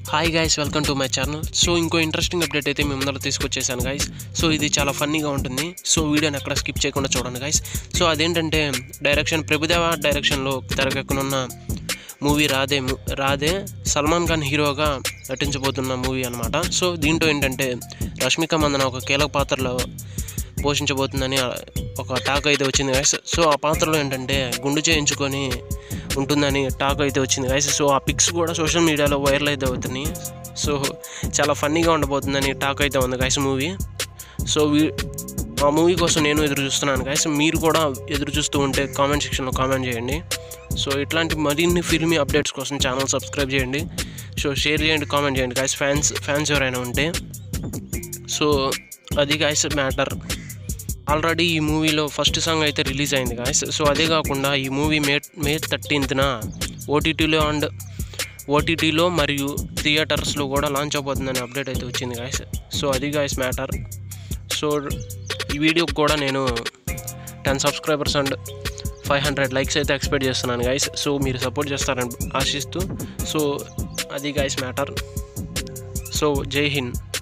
hi guys welcome to my channel so ఇంకో interesting update అయితే మీ ముందర తీసుకొచ్చేసాను గైస్ సో ఇది చాలా ఫన్నీగా ఉంటుంది సో వీడియోని ఎక్కడ స్కిప్ చేయకుండా చూడండి గైస్ సో అదేంటంటే డైరెక్షన్ ప్రభుదేవ డైరెక్షన్లో తెరకెక్కనున్న మూవీ రాదే ము- రాదే సల్మాన్ ఖాన్ హీరోగా నటించబోతున్న మూవీ అనమాట సో దీంట్లో ఏంటంటే రష్మిక మందన ఒక కీలక పాత్రలో పోషించబోతుందని ఆ- ఒక టాక్ అయితే వచ్చింది గైస్ సో ఆ పాత్రలో ఏంటంటే గుండు చేయించుకొని ఉంటుందని టాక్ అయితే వచ్చింది గైస్ సో ఆ పిక్స్ కూడా సోషల్ మీడియాలో వైరల్ అయితే అవుతున్నాయి సో చాలా ఫన్నీగా ఉండబోతుందని టాక్ అయితే ఉంది గైస్ మూవీ సో వీ ఆ మూవీ కోసం నేను ఎదురు చూస్తున్నాను గైస్ మీరు కూడా ఎదురు చూస్తూ ఉంటే కామెంట్ సెక్షన్లో కామెంట్ చేయండి సో ఇట్లాంటి మరిన్ని ఫిల్మీ అప్డేట్స్ కోసం ఛానల్ సబ్స్క్రైబ్ చేయండి సో షేర్ చేయండి కామెంట్ చేయండి గైస్ ఫ్యాన్స్ ఫ్యాన్స్ ఎవరైనా ఉంటే సో అది గాయస్ మ్యాటర్ ఆల్రెడీ ఈ మూవీలో ఫస్ట్ సాంగ్ అయితే రిలీజ్ అయింది గాయస్ సో అదే కాకుండా ఈ మూవీ మే మే థర్టీన్త్న ఓటీటీలో అండ్ ఓటీటీలో మరియు థియేటర్స్లో కూడా లాంచ్ అవబోతుందని అప్డేట్ అయితే వచ్చింది గాయస్ సో అది గాయస్ మ్యాటర్ సో ఈ వీడియోకి కూడా నేను ten subscribers and five hundred likes అయితే ఎక్స్పెక్ట్ చేస్తున్నాను గైస్ సో మీరు సపోర్ట్ చేస్తారని ఆశిస్తూ సో అది గైస్ మ్యాటర్ సో జై హింద్